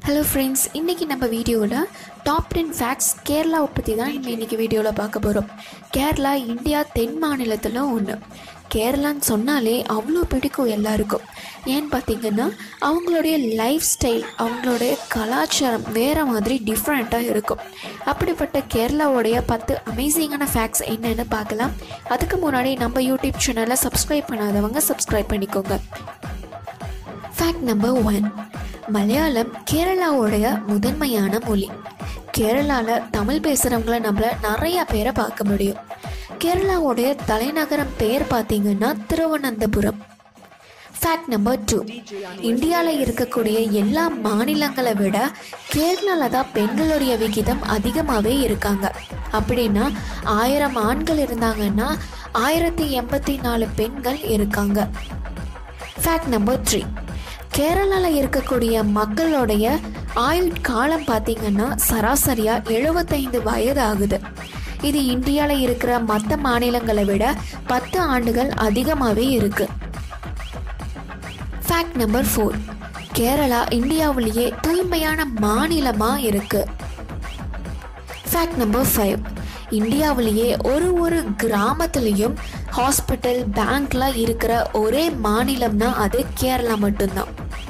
hello friends இன்றைக்கி நம்ம வீடியோவில் டாப் டென் ஃபேக்ட்ஸ் கேரளாவை பற்றி தான் நம்ம இன்றைக்கி வீடியோவில் பார்க்க போகிறோம் கேரளா இந்தியா தென் மாநிலத்தில் ஒன்று கேரளான்னு சொன்னாலே அவ்வளோ பிடிக்கும் எல்லாருக்கும் ஏன்னு பார்த்தீங்கன்னா அவங்களுடைய லைஃப் ஸ்டைல் அவங்களுடைய கலாச்சாரம் வேறு மாதிரி டிஃப்ரெண்ட்டாக இருக்கும் அப்படிப்பட்ட கேரளாவுடைய பத்து அமேசிங்கான ஃபேக்ட்ஸ் என்னென்னு பார்க்கலாம் அதுக்கு முன்னாடி நம்ம யூடியூப் சேனலை சப்ஸ்கிரைப் பண்ணாதவங்க சப்ஸ்கிரைப் பண்ணிக்கோங்க ஃபேக்ட் நம்பர் ஒன் மலையாளம் கேரளாவுடைய முதன்மையான மொழி கேரளாவில் தமிழ் பேசுகிறவங்கள நம்மள நிறைய பேரை பார்க்க முடியும் கேரளாவுடைய தலைநகரம் பெயர் பார்த்தீங்கன்னா திருவனந்தபுரம் ஃபேக்ட் நம்பர் டூ இந்தியாவில் இருக்கக்கூடிய எல்லா மாநிலங்களை விட கேரளாவில் தான் பெண்களுடைய விகிதம் அதிகமாகவே இருக்காங்க அப்படின்னா ஆயிரம் ஆண்கள் இருந்தாங்கன்னா ஆயிரத்தி எண்பத்தி நாலு பெண்கள் இருக்காங்க ஃபேக்ட் நம்பர் த்ரீ கேரளாவில் இருக்கக்கூடிய மக்களுடைய ஆயுட்காலம் பார்த்தீங்கன்னா சராசரியாக எழுபத்தைந்து வயது ஆகுது இது இந்தியாவில் இருக்கிற மற்ற மாநிலங்களை விட பத்து ஆண்டுகள் அதிகமாகவே இருக்கு ஃபேக்ட் நம்பர் ஃபோர் கேரளா இந்தியாவிலேயே தூய்மையான மாநிலமாக இருக்கு ஃபேக்ட் நம்பர் ஃபைவ் இந்தியாவிலேயே ஒரு ஒரு கிராமத்துலேயும் ஹாஸ்பிட்டல் பேங்க்லாம் இருக்கிற ஒரே மாநிலம்னா அது கேரளா மட்டும்தான்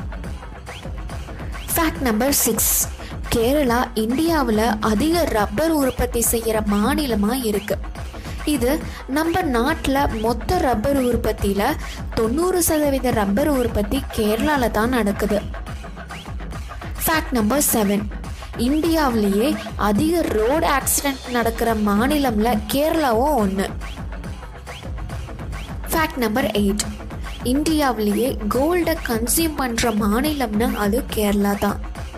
ஃபேக்ட் நம்பர் சிக்ஸ் கேரளா இந்தியாவில் அதிக ரப்பர் உற்பத்தி செய்கிற மாநிலமாக இருக்கு இது நம்ம நாட்டில் மொத்த ரப்பர் உற்பத்தியில் தொண்ணூறு சதவீத ரப்பர் உற்பத்தி கேரளாவில் தான் நடக்குது ஃபேக்ட் நம்பர் செவன் இந்தியாவிலேயே அதிக ரோடு ஆக்சிடென்ட் நடக்கிற மாநிலம்ல கேரளாவும் ஒன்று ஃபேக்ட் நம்பர் எயிட் இந்தியாவிலேயே கோல்டை கன்சியூம் பண்ணுற மாநிலம்னா அது கேரளா தான்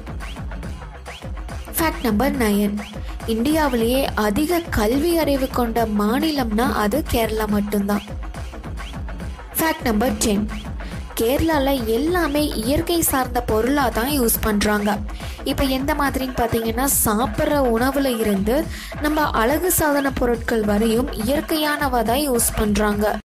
ஃபேக்ட் நம்பர் நயன் இந்தியாவிலேயே அதிக கல்வி அறிவு கொண்ட மாநிலம்னா அது கேரளா மட்டும்தான் ஃபேக்ட் நம்பர் டென் கேரளாவில் எல்லாமே இயற்கை சார்ந்த பொருளாக தான் யூஸ் பண்ணுறாங்க இப்போ எந்த மாதிரின்னு பார்த்தீங்கன்னா சாப்பிட்ற உணவில் இருந்து நம்ம அழகு சாதன பொருட்கள் வரையும் இயற்கையானவை தான் யூஸ் பண்ணுறாங்க